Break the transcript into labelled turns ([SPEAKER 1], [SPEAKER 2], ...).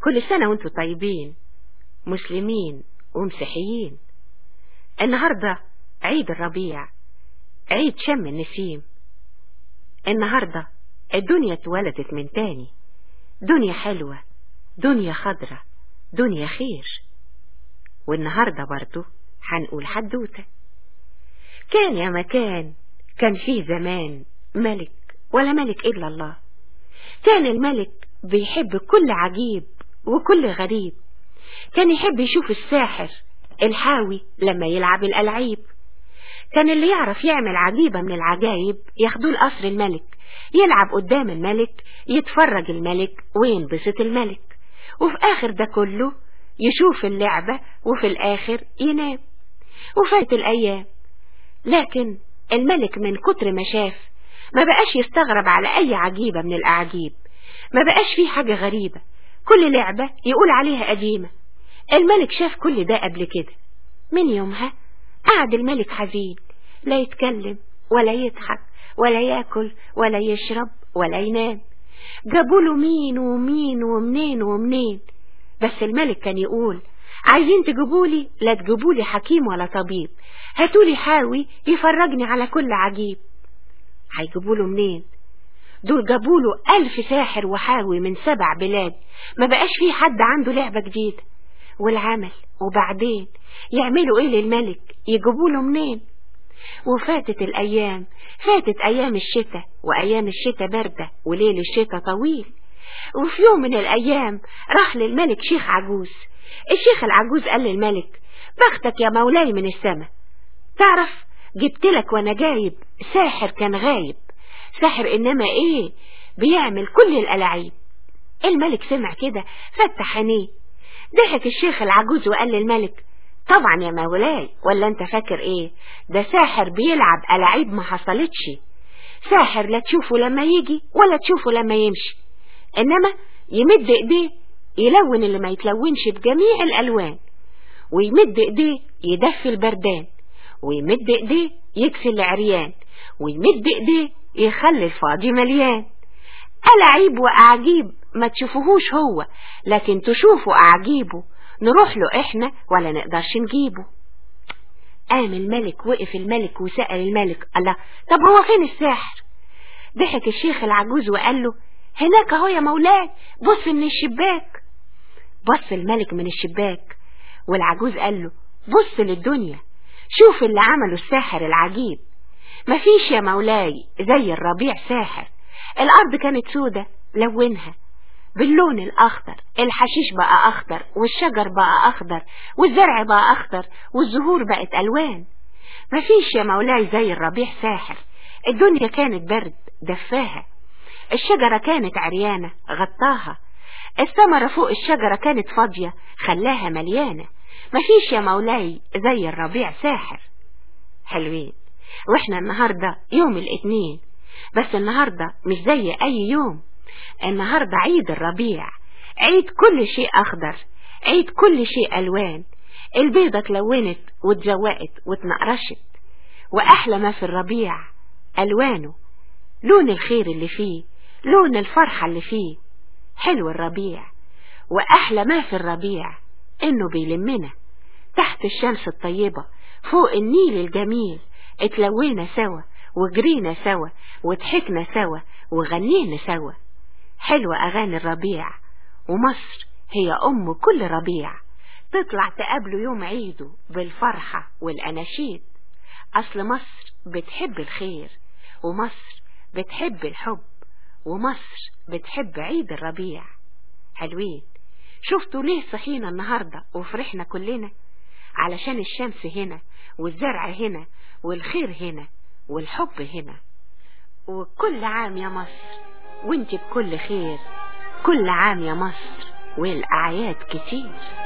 [SPEAKER 1] كل سنة وانتم طيبين مسلمين ومسيحيين النهاردة عيد الربيع عيد شم النسيم النهاردة الدنيا اتولدت من تاني دنيا حلوة دنيا خضرة دنيا خير والنهاردة برضو هنقول حدوتة كان يا مكان كان فيه زمان ملك ولا ملك إلا الله كان الملك بيحب كل عجيب وكل غريب كان يحب يشوف الساحر الحاوي لما يلعب الألعيب كان اللي يعرف يعمل عجيبة من العجايب ياخدوه لقصر الملك يلعب قدام الملك يتفرج الملك وينبسط الملك وفي آخر ده كله يشوف اللعبة وفي الآخر ينام وفات الأيام لكن الملك من كتر ما شاف ما بقاش يستغرب على أي عجيبة من الأعاجيب ما بقاش فيه حاجة غريبة كل لعبة يقول عليها قديمة الملك شاف كل ده قبل كده من يومها قعد الملك حزين لا يتكلم ولا يضحك ولا ياكل ولا يشرب ولا ينام جابوله مين ومين ومنين ومنين بس الملك كان يقول عايزين تجيبولي لا تجيبولي حكيم ولا طبيب هاتولي حاوي يفرجني على كل عجيب هيجيبوله منين دول جابوله ألف ساحر وحاوي من سبع بلاد ما بقاش فيه حد عنده لعبة جديدة والعمل وبعدين يعملوا ايه للملك يجيبوله منين وفاتت الأيام فاتت أيام الشتاء وأيام الشتاء باردة وليل الشتاء طويل وفي يوم من الأيام راح للملك شيخ عجوز الشيخ العجوز قال للملك بختك يا مولاي من السماء تعرف جبت لك وانا جايب ساحر كان غايب ساحر انما ايه بيعمل كل الألعاب الملك سمع كده فتح عينيه ضحك الشيخ العجوز وقال للملك طبعا يا مولاي ولا انت فاكر ايه ده ساحر بيلعب ألعاب ما حصلتش ساحر لا تشوفه لما يجي ولا تشوفه لما يمشي انما يمد ايديه يلون اللي ما يتلونش بجميع الالوان ويمد ايديه يدفي البردان ويمد ايديه يكفي العريان ويمد ايديه يخلي الفاضي مليان ألعيب وأعجيب ما تشوفوهوش هو لكن تشوفوا أعجيبه نروح له إحنا ولا نقدرش نجيبه قام الملك وقف الملك وسأل الملك الله طب هو فين الساحر ضحك الشيخ العجوز وقال له هناك اهو يا مولاي بص من الشباك بص الملك من الشباك والعجوز قال له بص للدنيا شوف اللي عمله الساحر العجيب مفيش يا مولاي زي الربيع ساحر الأرض كانت سودة لونها باللون الأخضر الحشيش بقى أخضر والشجر بقى أخضر والزرع بقى أخضر والزهور بقت ألوان مفيش يا مولاي زي الربيع ساحر الدنيا كانت برد دفاها الشجرة كانت عريانة غطاها الثمرة فوق الشجرة كانت فاضية خلاها مليانة مفيش يا مولاي زي الربيع ساحر حلوين واحنا النهاردة يوم الاثنين بس النهاردة مش زي اي يوم النهاردة عيد الربيع عيد كل شيء اخضر عيد كل شيء الوان البيضة اتلونت واتزوقت واتنقرشت واحلى ما في الربيع الوانه لون الخير اللي فيه لون الفرحة اللي فيه حلو الربيع واحلى ما في الربيع انه بيلمنا تحت الشمس الطيبة فوق النيل الجميل اتلوينا سوا وجرينا سوا وضحكنا سوا وغنينا سوا حلوة أغاني الربيع ومصر هي أم كل ربيع تطلع تقابله يوم عيده بالفرحة والأناشيد أصل مصر بتحب الخير ومصر بتحب الحب ومصر بتحب عيد الربيع حلوين شفتوا ليه صحينا النهاردة وفرحنا كلنا علشان الشمس هنا والزرع هنا والخير هنا والحب هنا وكل عام يا مصر وانت بكل خير كل عام يا مصر والأعياد كتير